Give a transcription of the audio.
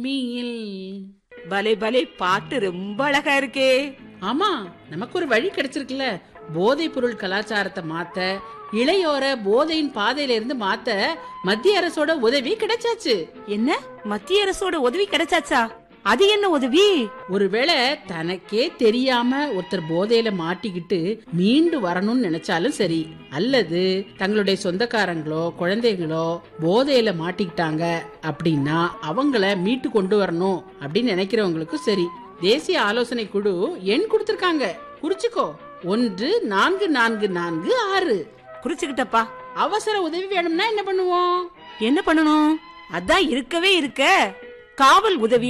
meal பலே பலே பாட்டு ரொம்ப அழகா இருக்கே ஆமா நமக்கு ஒரு வழி கிடைச்சிருக்குல்ல போதைப் பொருள் கலாச்சாரத்தை மாத்த இளையோர போதையின் பாதையில இருந்து மாத்த மத்திய அரசோட உதவி கிடைச்சாச்சு என்ன மத்திய அரசோட உதவி கிடைச்சாச்சா அது என்ன உதவி ஒருவேளை தனக்கே தெரியாம ஒருத்தர் போதையில மாட்டிக்கிட்டு மீண்டு வரணும்னு நினைச்சாலும் சரி அல்லது தங்களுடைய சொந்தக்காரங்களோ குழந்தைகளோ போதையில மாட்டிக்கிட்டாங்க அப்படின்னா அவங்கள மீட்டு கொண்டு வரணும் அப்படின்னு நினைக்கிறவங்களுக்கும் சரி தேசிய ஆலோசனை குழு எண் கொடுத்திருக்காங்க குறிச்சுக்கோ ஒன்று நான்கு நான்கு நான்கு ஆறு குறிச்சுக்கிட்டப்பா அவசர உதவி வேணும்னா என்ன பண்ணுவோம் என்ன பண்ணணும் அதான் இருக்கவே இருக்க காவல் உதவி